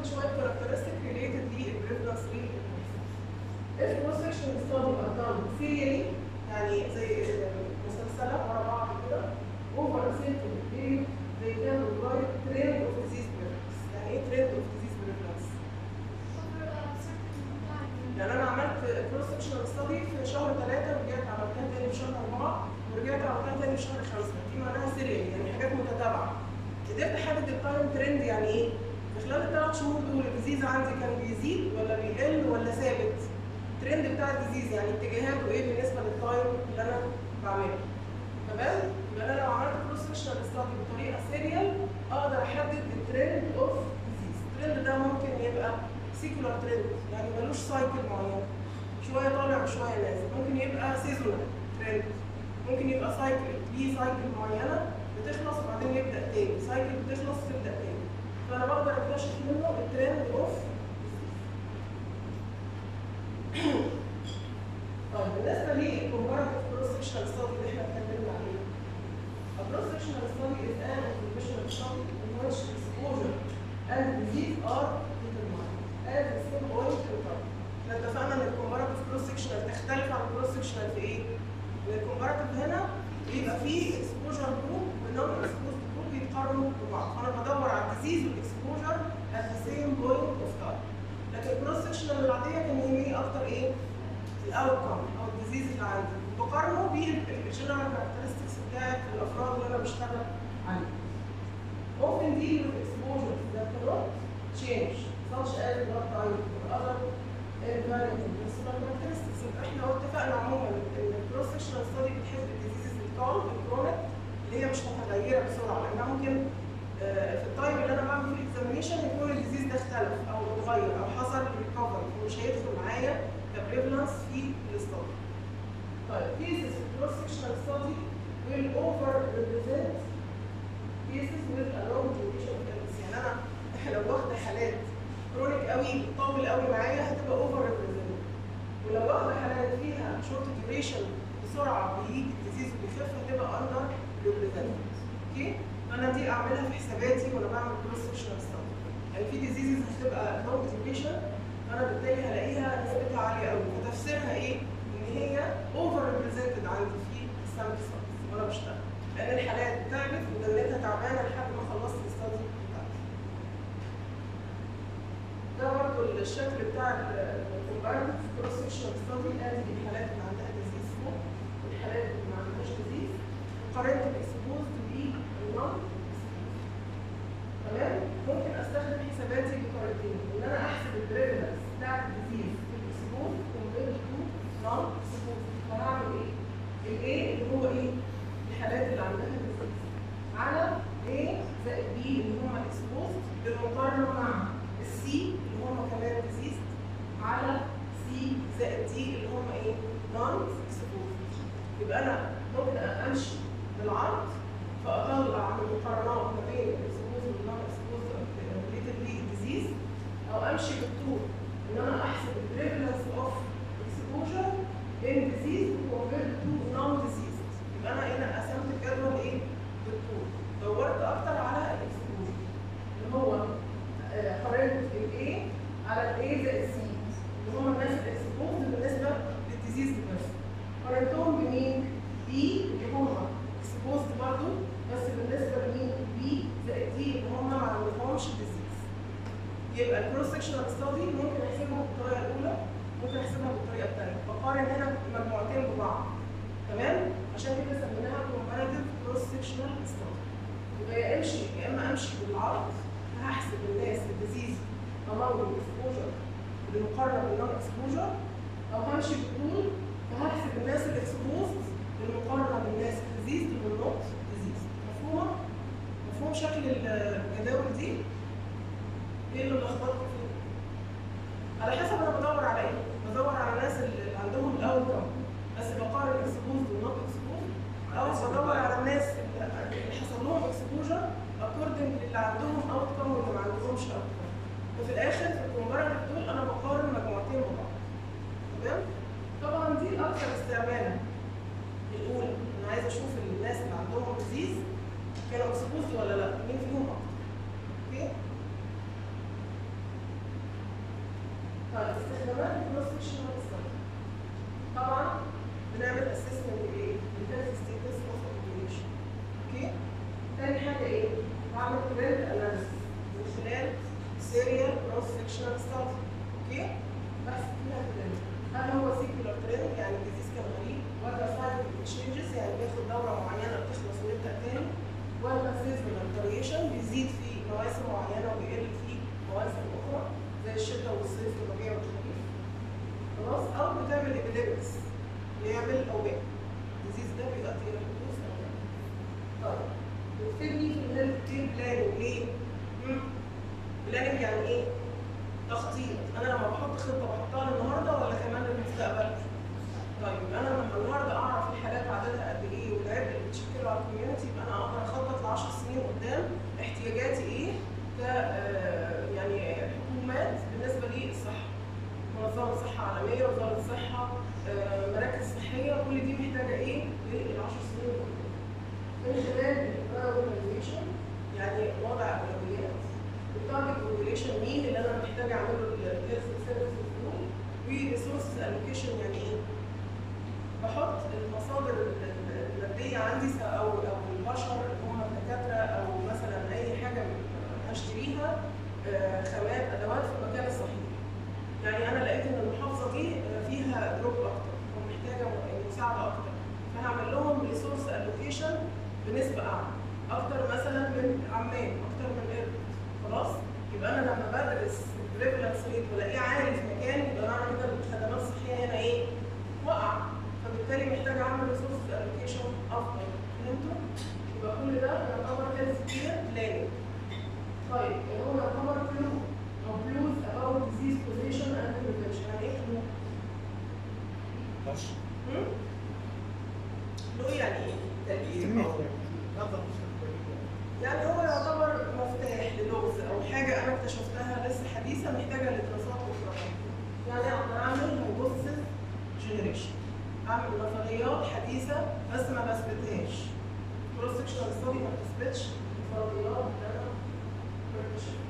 [SPEAKER 1] باخد شويه كاركترستيك ريليتد للبريفلنس ريت if cross section study are done serially يعني زي مسلسلة ورا بعض كده over a certain period they can provide trend of disease prevalence يعني ايه trend of disease prevalence؟ يعني انا عملت كروس سكشنال ستادي في شهر ثلاثة ورجعت عملتها تاني في شهر أربعة ورجعت عملتها تاني في شهر خمسة دي معناها سيريال يعني حاجات متتابعة قدرت احدد التايم ترند يعني ايه؟ في خلال الثلاث شهور دول الديزيز عندي كان بيزيد ولا بيقل ولا ثابت؟ الترند بتاع الديزيز يعني اتجاهاته ايه بالنسبه للتايم اللي انا بعمله تمام يبقى انا لو عملت كروس سكشنال ستادي بطريقه سيريال اقدر احدد الترند اوف ديزيز الترند ده ممكن يبقى سيكولار ترند يعني ملوش سايكل معين شويه طالع وشويه نازل ممكن يبقى سيزونال ترند ممكن يبقى سايكل ليه سايكل معينه بتخلص وبعدين يبدا تاني سايكل بتخلص تبدا تاني فانا بقدر اكتشف منه الترند اوف طيب بالنسبه للكومباراتيف كروس سكشنال ستادي اللي احنا اتكلمنا عليه الكروس سكشنال ستادي is an observational study in which exposure and disease are determined at the same point in time. احنا اتفقنا ان الكومباراتيف كروس سكشنال تختلف عن الكروس سكشنال في ايه؟ ان الكومباراتيف هنا بيبقى فيه اكسبوجر جروب ونون اكسبوجر جروب بيتقارنوا ببعض فانا بدور على الديزيز والاكسبوجر at the same point of time. لكن الكروس سكشنال العاديه كان يهمني اكتر ايه؟ الاوتكم او الديزيز اللي عندي بقارنه بالجنرال كاركترستكس بتاعت الافراد اللي انا بشتغل عليها. Often deal with exposures that cannot change such as blood type or other environmental personal characteristics يبقى احنا اتفقنا عموما ان الكروس سكشنال ستادي بتحب الديزيزز الكون الكرونيك اللي هي مش متغيره بسرعه لانها ممكن آه، في التايم اللي انا بعمل فيه الاكزامينشن يكون الديزيز ده اختلف او اتغير او حصل ريكفري ومش هيدخل معايا كبريفلنس في الاستادي. طيب cases of cross sectional study will over represent cases with a long duration of illness يعني انا لو واخده حالات كرونيك قوي طول قوي معايا هتبقى اوفر ريبريزنت ولو واخده حالات فيها شورت ديوريشن بسرعه بيجي الديزيز وبيخف هتبقى اندر ريبريزنت اوكي انا دي اعملها في حساباتي وانا بعمل كروس سكشنال ستادي يعني في ديزيزز هتبقى لونج ديوريشن انا بالتالي هلاقيها نسبتها عاليه قوي فتفسيرها ايه؟ ان هي اوفر ريبريزنتد عندي في السامبل سايز وانا بشتغل لان الحالات تعبت ودنيتها تعبانه لحد ما خلصت الاستادي بتاعتي. ده برضه الشكل بتاع الكومبارتيف كروس سكشنال ستادي ادي الحالات اللي عندها ديزيز فوق والحالات اللي ما عندهاش ديزيز وقارنت الاكسبوز بالنون تمام ممكن استخدم حساباتي بطريقتين ان انا احسب البريفلنس بتاع الديزيز في الاكسبوز كومبير تو نون اكسبوز فهعمل ايه؟ الايه اللي هو ايه؟ الحالات اللي عندها ديزيز على A زائد B اللي هم اكسبوز بالمقارنه مع السي اللي هم كمان ديزيز على سي زائد D اللي هم ايه؟ نون اكسبوز يبقى انا ممكن امشي بالعرض فاطلع من المقارنات ما بين الاكسبوز والنون اكسبوز ريليتد للديزيز او امشي بالطول ان انا احسب البريفلنس اوف اكسبوجر ان ديزيز كومبيرد تو نون ديزيز يبقى انا هنا قسمت الجدول ايه؟ بالطول دورت اكتر على الاكسبوجر اللي هو آه، قارنت الاي على الاي زائد سي اللي هم الناس الاكسبوز بالنسبه للديزيز بس قارنتهم بمين؟ بي اللي هم اكسبوزد برضه بس بالنسبه لمين؟ بي زائد دي اللي هم ما عندهمش ديزيز. يبقى الكروس سكشنال ستادي ممكن احسبها بالطريقه الاولى ممكن احسبها بالطريقه الثانيه، بقارن هنا مجموعتين ببعض. تمام؟ عشان كده سميناها كومباريتيف كروس سكشنال ستادي. يبقى يا امشي يا اما امشي بالعرض هحسب الناس الديزيز among الاكسبوجر بالمقارنه بالنون اكسبوجر او همشي بالطول فهحسب الناس الاكسبوزد بالمقارنه بالناس الديزيز والنوت ديزيز مفهومه؟ مفهوم شكل الجداول دي؟ ايه اللي لخبطكم فيه؟ على حسب انا بدور على ايه؟ بدور على الناس اللي عندهم الاول كم بس بقارن اكسبوزد والنوت اكسبوزد او بدور على الناس اللي حصل لهم اكسبوجر اكوردنج للي عندهم اوت كم واللي ما عندهمش اوت كم وفي الاخر في الكومباراتيف دول انا بقارن مجموعتين ببعض تمام؟ طبعا بناخد دوره معينه بتخلص ونبدا تاني ولا سيزونال فاريشن بيزيد في مواسم معينه وبيقل في مواسم اخرى زي الشتاء والصيف والربيع والخريف خلاص او بتعمل ابيديمكس بيعمل اوبئه الديزيز ده بيؤدي الى حدوث اوبئه طيب بتفيدني في الهيلث كير بلاننج ليه؟ بلاننج يعني ايه؟ تخطيط انا لما بحط خطه بحطها للنهارده ولا كمان للمستقبل؟ طيب انا لما النهارده اعرف الحالات عددها قد ايه والعبء اللي بتشكله على الكوميونتي يبقى انا اقدر اخطط ل 10 سنين قدام احتياجاتي ايه ك آه، يعني حكومات بالنسبه للصحه منظمه صحه عالميه وزاره الصحه آه، مراكز صحيه كل دي محتاجه ايه لل 10 سنين قدام من خلال البرايورتيزيشن يعني وضع اولويات التارجت بوبوليشن مين اللي انا محتاج اعمله الهيلث سيرفيسز دول وريسورسز الوكيشن يعني ايه؟ بحط المصادر ال- ال- الماديه عندي سواء او او البشر اللي هم الدكاتره او مثلا اي حاجه هشتريها آه، خامات ادوات في المكان الصحيح. يعني انا لقيت ان المحافظه دي آه، فيها دروب اكتر ومحتاجه م- مساعده اكتر فهعمل لهم ريسورس الوكيشن بنسبه اعلى اكتر مثلا من عمان اكتر من قرد خلاص يبقى انا لما بدرس البريفلنس ريت والاقيه عالي في مكان يبقى معنى كده إن الخدمات الصحيه هنا ايه؟ وقع فبالتالي محتاج اعمل ريسورس الوكيشن افضل فهمتوا؟ يبقى كل ده يعتبر هيلث كير بلاننج طيب هو يعتبر كلو او كلوز about disease position and prevention يعني ايه كلو؟
[SPEAKER 2] خش
[SPEAKER 1] هم؟ كلو يعني ايه؟ تلقيح
[SPEAKER 2] نظر
[SPEAKER 1] يعني هو يعتبر مفتاح للغز او حاجه انا اكتشفتها لسه حديثه محتاجه لدراسات اخرى يعني اقدر اعمل هايبوثيسيس جنريشن اعمل نظريات حديثه بس ما بثبتهاش كروس سكشنال ستادي ما بتثبتش الفرضيات اللي انا بكتشفها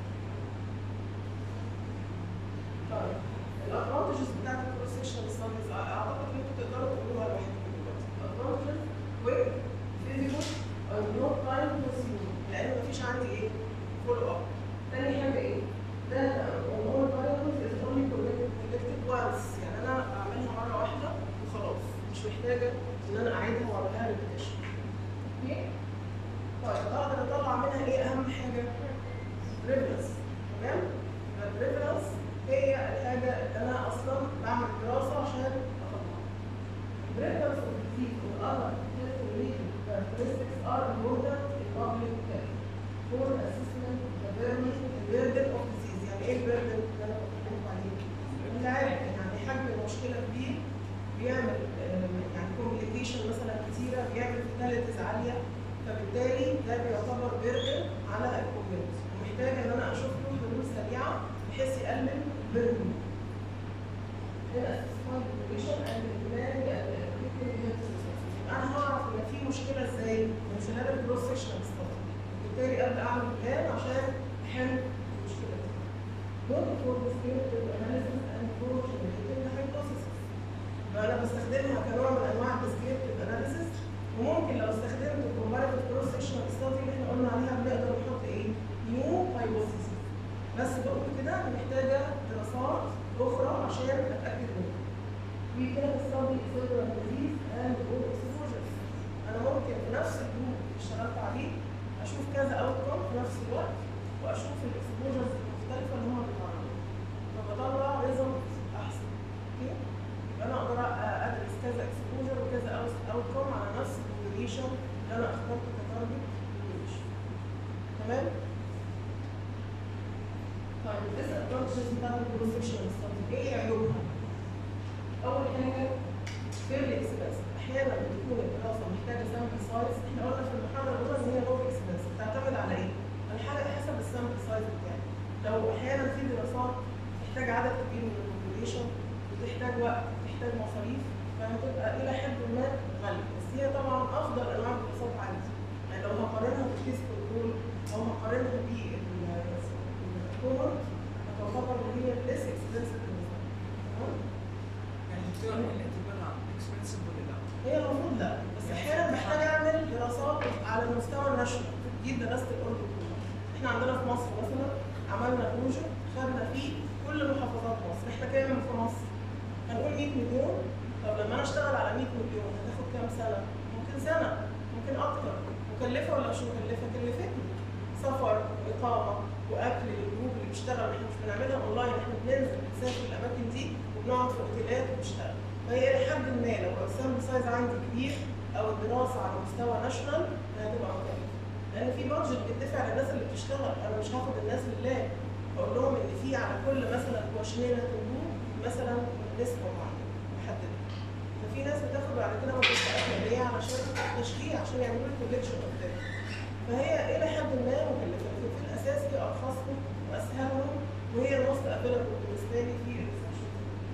[SPEAKER 1] طيب الادفانتجز بتاعت الكروس سكشنال ستاديز اعتقد ان انتوا تقدروا تقولوها لوحدكم دلوقتي الادفانتجز ويب فيزيكال او نو تايم كونسيوم لان مفيش عندي ايه فولو اب تاني حاجه ايه داتا اول فايروس از اونلي كولكتد وانس يعني انا اعملها مره واحده وخلاص مش محتاجه ان انا اعيدها واعملها ريبيتيشن اوكي طيب اقدر اطلع منها ايه اهم حاجه بريفلنس تمام البريفلنس هي الحاجه اللي انا اصلا بعمل دراسه عشان اطلعها Breakers of disease or other health-related characteristics are important in public health for assessment of the burden, the burden of disease. يعني ايه البردن اللي انا بتكلم عليه؟ العبء يعني حجم المشكله كبير بيعمل آه، يعني كومبليكيشن مثلا كتيره بيعمل فيتاليتيز عاليه فبالتالي ده بيعتبر بردن على الكوميونتي ومحتاج ان انا اشوف له حلول سريعه بحيث يقلل البردن. هنا استثمار البوبيشن اند البلاننج اند انا هعرف ان في مشكله ازاي من خلال الكروس سكشن ستادي بالتالي ابدا اعمل بلان عشان احل المشكله دي نوت فور ديسكريبتيف اناليسيس اند فور جنريتنج هايبوثيسيس فانا بستخدمها كنوع من انواع الديسكريبتيف اناليسيس وممكن لو استخدمت الكومباريتيف كروس سكشن ستادي اللي احنا قلنا عليها بنقدر نحط ايه؟ نيو هايبوثيسيس بس بقول كده محتاجه دراسات اخرى عشان اتاكد منها We can study several disease and all exposures. أنا ممكن في نفس الجروب اللي اشتغلت عليه أشوف كذا أوتكم في نفس الوقت وأشوف الإكسبوجرز المختلفة اللي هم بيتعرضوا فبطلع ريزلت أحسن. أوكي؟ يبقى أنا أقدر أ- أدرس كذا إكسبوجر وكذا أوتكم على نفس البوبيليشن اللي أنا اخترته كتارجت بوبيليشن. تمام؟ طيب الديس ادفانتجز بتاعت البروسيشن ستادي ايه عيوبها؟ اول حاجه فيرلي اكسبنس احيانا بتكون الدراسه محتاجه سامبل سايز احنا قلنا في المحاضره الاولى ان هي لو اكسبنس بتعتمد على ايه؟ الحاجه حسب السامبل سايز بتاعي لو احيانا في دراسات تحتاج عدد كبير من البوبوليشن وتحتاج وقت وتحتاج مصاريف فهتبقى الى حد ما غاليه بس هي طبعا افضل انواع الدراسات عندي يعني لو هقارنها بالكيس كنترول او هقارنها بالكومنت هتعتبر ان هي ليس اكسبنسيف تمام؟
[SPEAKER 2] يعني دكتور الاعتبارها اكسبنسيف ولا لا؟
[SPEAKER 1] هي المفروض لا بس احيانا محتاج اعمل دراسات على المستوى الناشونال جيت درست الاردن كلها احنا عندنا في مصر مثلا عملنا بروجكت خدنا فيه كل محافظات مصر احنا كام في مصر؟ هنقول 100 مليون طب لما انا اشتغل على 100 مليون هتاخد كام سنه؟ ممكن سنه ممكن اكتر مكلفه ولا مش مكلفه؟ كلفتني سفر واقامه واكل للجروب اللي بيشتغل احنا مش بنعملها اونلاين احنا بننزل بنسافر الاماكن دي وبنقعد في اوتيلات وبنشتغل فهي لحد ما لو السامبل سايز عندي كبير او الدراسه على مستوى ناشونال هتبقى مكلفه لان في بادجت بيدفع للناس اللي بتشتغل انا مش هاخد الناس لله بقول لهم ان في على كل مثلا كواشنين هتنجوم مثلا نسبه معينه محدده ففي ناس بتاخد بعد كده مكافآت ماليه علشان تشجيع عشان يعملوا لي كوليكشن قدام فهي الى حد ما مكلفه لكن في الاساس هي ارخصهم واسهلهم وهي الموست افيلبل بالنسبه لي في الريسيرش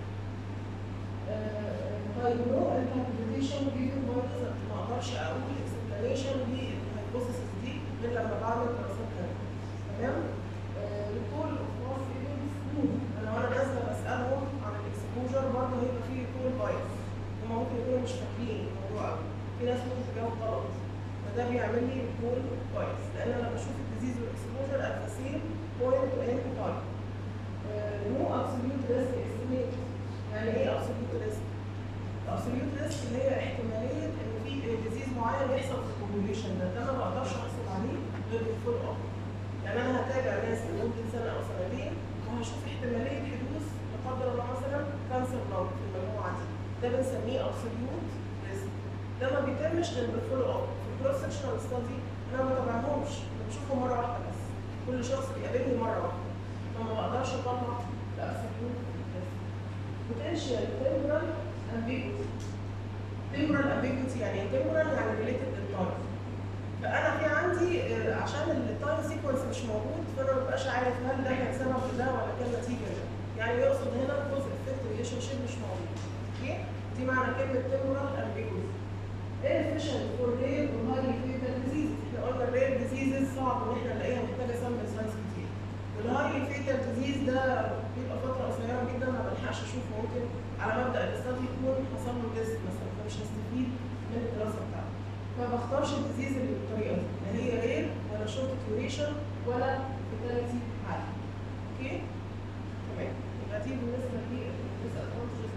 [SPEAKER 1] طيب نو انتربريتيشن فيديو ما اقدرش اقول اكسبلانيشن للهايبوثيسز دي غير لما بعمل دراسات تانيه تمام؟ ريكول اوف ايفنتس انا وانا نازله بسالهم عن الاكسبوجر برضه هيبقى فيه ريكول بايس هم ممكن يكونوا مش فاكرين الموضوع قوي في ناس ممكن تجاوب غلط فده بيعمل لي ريكول بايس لان انا بشوف الديزيز والاكسبوجر ات ذا سيم بوينت ان تايم نو ابسوليوت ريسك استيميت يعني ايه ابسوليوت ريسك؟ الابسوليوت ريسك اللي هي احتماليه ان في ديزيز معين يحصل في البوبوليشن ده ده ما بقدرش احصل عليه غير بالفول اب يعني انا هتابع ناس لمده سنه او سنتين وهشوف احتماليه حدوث لا قدر الله مثلا كانسر لونج في المجموعه دي ده بنسميه ابسوليوت ريسك ده ما بيتمش غير بالفول اب في الكروس سكشنال ستادي انا ما بتابعهمش انا بشوفهم مره واحده بس كل شخص بيقابلني مره واحده فما بقدرش اطلع الابسوليوت ريسك potential temporal ambiguity temporal ambiguity يعني ايه temporal يعني related للتايم فانا في عندي آه، عشان التايم سيكونس مش موجود فانا ما ببقاش عارف هل ده كان سبب لده ولا كان نتيجه لده يعني يقصد هنا جزء افكت ريليشن شيب مش موجود اوكي دي معنى كلمه temporal ambiguity inefficient for rare or highly fatal diseases احنا قلنا الرير ديزيزز صعب ان احنا نلاقيها محتاجه سامبل سايز كتير والهايلي فيتال ديزيز ده بيبقى فتره قصيره جدا ما بلحقش اشوف ممكن على مبدا الاستاذ يكون حصل له تيست مثلا فمش هستفيد من الدراسه بتاعته ما بختارش الديزيز اللي بالطريقه دي لا هي رير ولا شورت ديوريشن ولا فيتاليتي عالي اوكي تمام يبقى دي بالنسبه لي الديس ادفانتجز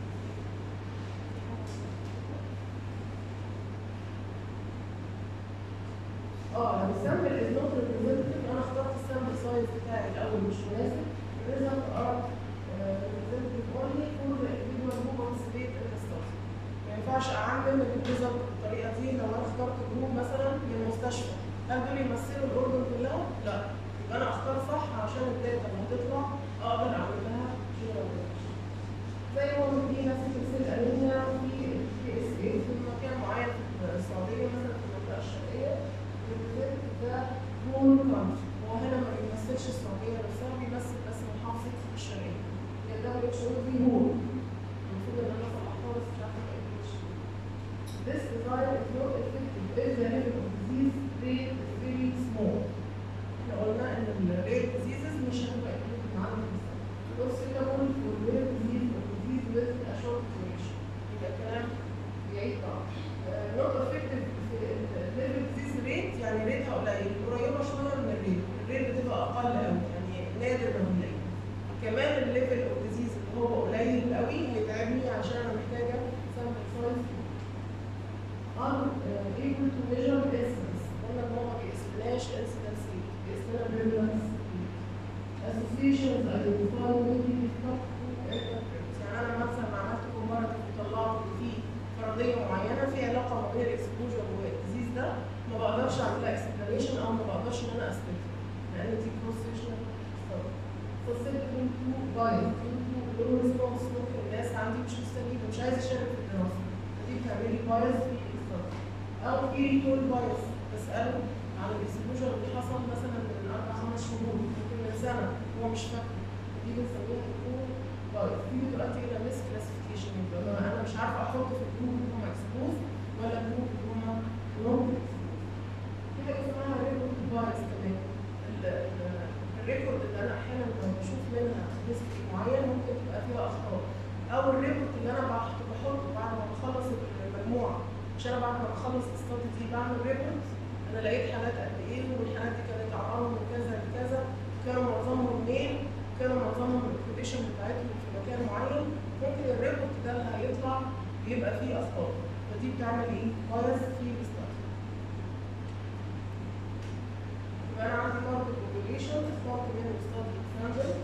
[SPEAKER 1] اه لو السامبل از نوت ريبريزنتيف انا اخترت السامبل سايز بتاعي الاول مش مناسب الريزلت ار ريبريزنتيف اونلي فور individual who participate in the study ما ينفعش اعمم الريزلت بالطريقه دي لو انا اخترت جروب مثلا من مستشفى هل دول يمثلوا الاردن كلها؟ لا يبقى انا اختار صح عشان الداتا لما تطلع اقدر اعمل لها generalization. زي ما هو في نفس تمثيل انيميا في في اس اي في مكان معين في السعوديه مثلا في المنطقه الشرقيه represent the whole country هو هنا ما بيمثلش السعوديه نفسها بيمثل بس محافظه الشرقيه هي الدبليو اتش او دي هو المفروض ان انا صلحتها بس مش عارفه ايه اتش This design is not effective if the level of disease rate is very small. احنا قلنا ان الرير diseases مش هتبقى effective معانا في السنة. Not suitable for rare disease or disease with a short duration. يبقى الكلام بعيد طبعا. Uh, not effective في الليفل disease rate يعني ريتها قليل قريبة شوية من الريت. الريت بتبقى أقل قوي يعني نادر ما بنلاقيه. كمان الليفل اوف ديزيز اللي هو قليل قوي هيتعبني عشان انا محتاجه سامبل سايز unable to measure incidence قلنا ان هو ما بيقيسلناش incidence rate بيقيسلنا prevalence rate. associations identify maybe difficult to interpret يعني انا مثلا لما عملت comparative وطلعت ان في فرضيه معينه في علاقه ما بين الاكسبوجر والديزيز ده ما بقدرش اعملها explanation او ما بقدرش ان انا اثبتها لان دي cross sectional study susceptible to bias due to low response ممكن الناس عندي مش مستجيبه مش عايزه اشارك في الدراسه فدي بتعمل لي بايس في الاستاذ او في ريتول بايس بساله عن الاكسبوجر اللي حصل مثلا من اربع خمس شهور ممكن من سنه هو مش فاكر دي بنسميها ريتول بايس دي بتؤدي الى مس كلاسيفيكيشن يبقى أنا- انا مش عارفه احط في الجروب اللي هم اكسبوز ولا الجروب اللي هم نوت في حاجه اسمها ريتول بايس كمان ال- ال- الريكورد اللي انا احيانا لما بشوف منها ريسك معين ممكن تبقى فيها اخطاء او الريبورت اللي انا بحطه بحطه بعد ما بخلص المجموعه مش انا بعد ما بخلص الاستادي دي بعمل ريبورت انا لقيت حالات قد ايه والحالات دي كانت اعراضهم من كذا لكذا كانوا معظمهم ميل كانوا معظمهم الكونديشن بتاعتهم في مكان معين ممكن الريبورت ده اللي هيطلع بيبقى فيه اخطاء فدي بتعمل ايه؟ بايظ في الاستادي يبقى انا عندي ماركت بوبوليشن اخترت منه ستادي سامبل